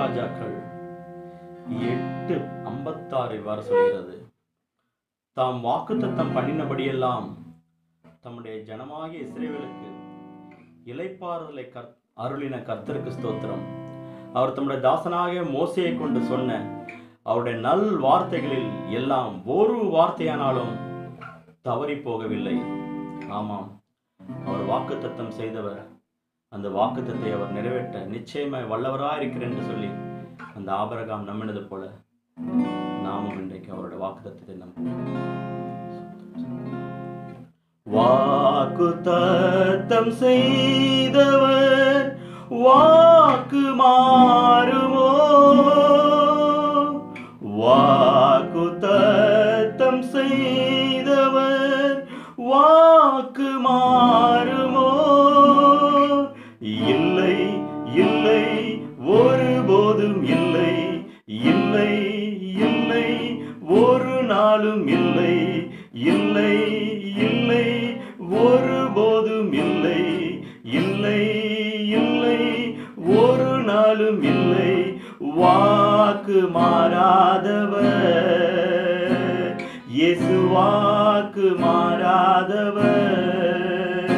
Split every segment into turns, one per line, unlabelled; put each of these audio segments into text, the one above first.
ராஜாக்கள் எட்டு ஐம்பத்தாறு இவ்வாறு சொல்கிறது தாம் வாக்குத்தத்தம் பண்ணினபடியெல்லாம் தம்முடைய ஜனமாகிய இஸ்ரேவேலுக்கு இலைப்பாறுதலை கர் அருளின கர்த்தருக்கு ஸ்தோத்திரம் அவர் தம்முடைய தாசனாகிய மோசையை கொண்டு சொன்ன அவருடைய நல் வார்த்தைகளில் எல்லாம் ஒரு வார்த்தையானாலும் தவறி போகவில்லை ஆமாம் அவர் வாக்குத்தத்தம் செய்தவர் அந்த வாக்குத்தத்தை அவர் நிறைவேற்ற நிச்சயமாய் வல்லவராயிருக்கிறேன் என்று சொல்லி அந்த ஆபரகாம் நம்பினது போல நாமும் இன்றைக்கு அவருடைய வாக்குத்தத்தை நம்புவோம் வாக்குத்தத்தம் செய்தவர் வாக்கு மாறுமோ வாக்குத்தத்தம் செய்தவர் வாக்கு மாறுமோ இல்லை இல்லை ஒருபோதும் இல்லை இல்லை இல்லை ஒரு நாளும் இல்லை இல்லை இல்லை ஒருபோதும் இல்லை இல்லை இல்லை ஒரு நாளும் இல்லை வாக்கு மாறாதவர் இயேசு வாக்கு மாறாதவர்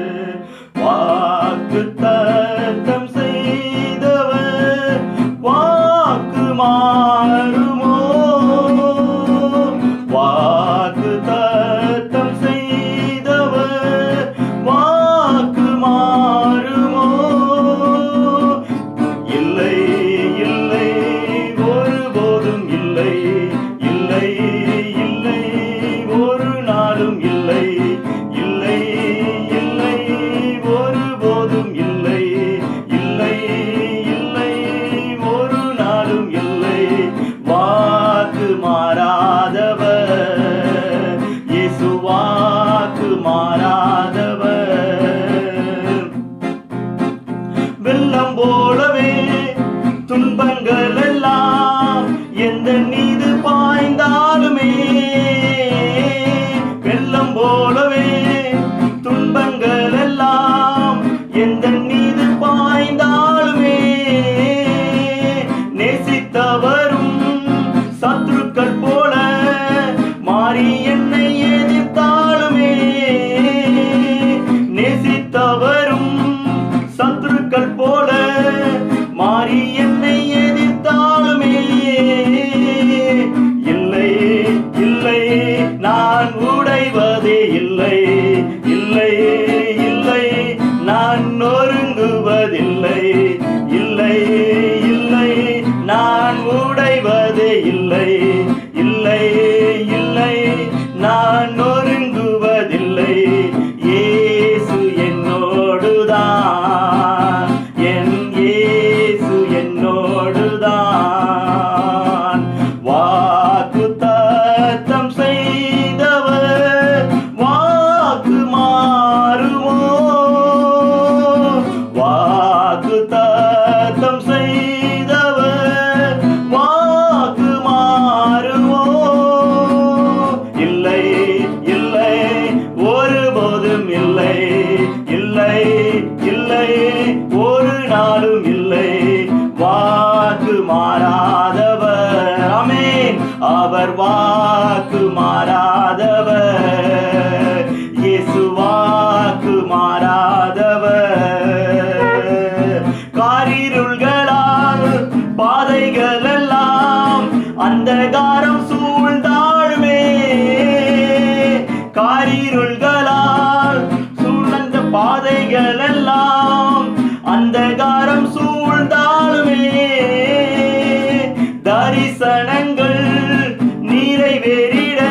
வாக்கு தத்தம் செய்தவர் வாக்கு மாறுமோ வாக்கு தத்தம் செய்தவர் வாக்கு மாறுமோ இல்லை இல்லை ஒருபோதும் இல்லை இல்லை இல்லை ஒரு நாளும் இல்லை இல்லை இல்லை ஒருபோதும் இல்லை இல்லை இல்லை ஒரு நாளும் இல்லை வாக்கு மாறாதவர் இயேசு வாக்கு மாறாதவர் வெள்ளம் போலவே துன்பங்கள் எல்லாம் எந்த மீது பாய்ந்தாலுமே வெள்ளம் போலவே துன்பங்கள் எல்லாம் எந்த மீது பாய்ந்தாலுமே நேசித்தவரும் சத்துருக்கள் போல மாறி என்னை எதிர்த்தாலுமே நேசித்தவரும் சத்துருக்கள் போல மாறி என்னை எதிர்த்தாலுமே இல்லை இல்லை நான் உடைவதே இல்லை இல்லை இல்லை நான் நொறுங்குவதில்லை இல்லை இல்லை நான் உடைவதே இல்லை இல்லை இல்லை நான் நொறுங்குவதில்லை இயேசு என்னோடுதான் என் இயேசு என்னோடுதான் வாக்கு தத்தம் செய்தவர் வாக்கு மாறுமோ வாக்கு தத்தம் செய்தவர் வாக்கு மாறுமோ இல்லை இல்லை ஒருபோதும் இல்லை இல்லை இல்லை ஒரு நாளும் இல்லை வாக்கு மாறாதவர் ஆமென் அவர் வாக்கு மாறாதவர் இயேசு வாக்கு மாறாதவர் காரிருள்களால் பாதைகள் எல்லாம் அந்தகாரம் சூழ்ந்தாளுமே காரிருள்களால் சூழ்ந்த பாதைகள் எல்லாம் அந்தகாரம் சூழ்ந்தாலுமே தரிசனங்கள் நிறைவேறிட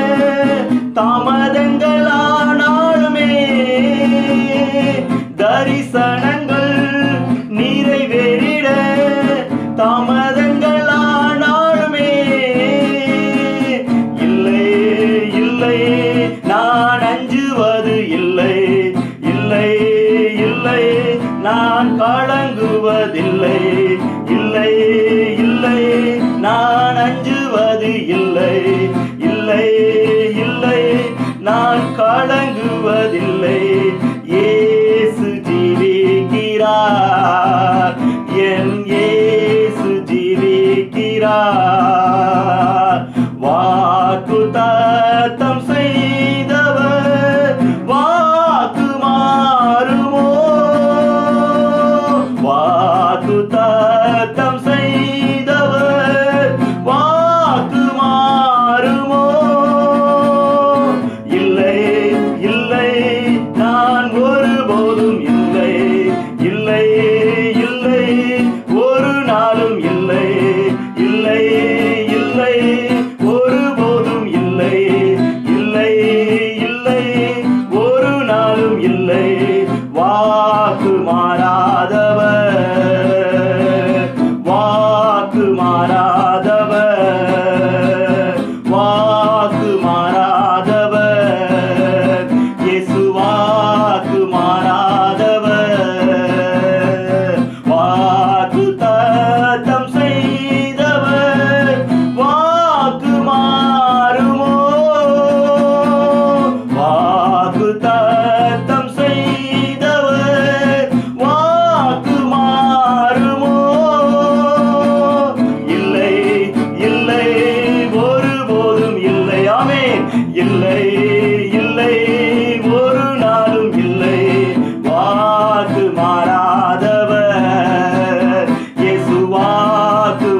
தாமதங்களானாலுமே தரிசனங்கள் நிறைவேறிட தாமதங்களானாலுமே இல்லை இல்லை நான் அஞ்சுவது இல்லை இல்லை இல்லை நான் கலங்குவதில்லை இல்லை இல்லை நான் அஞ்சுவது இல்லை இல்லை இல்லை நான் கலங்குவதில்லை இயேசு ஜீவிக்கிறார் என் இயேசு ஜீவி இல்லை இல்லை ஒரு நாளும் இல்லை வாக்கு மாறாதவர் இயேசு வாக்கு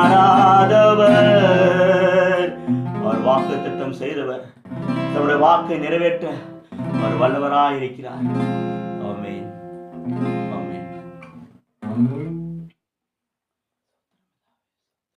மாறாதவர் அவர் வாக்கு திட்டம் செய்தவர் தன்னுடைய வாக்கை நிறைவேற்ற அவர் வல்லவராய் இருக்கிறார் ஆமென் ஆமென்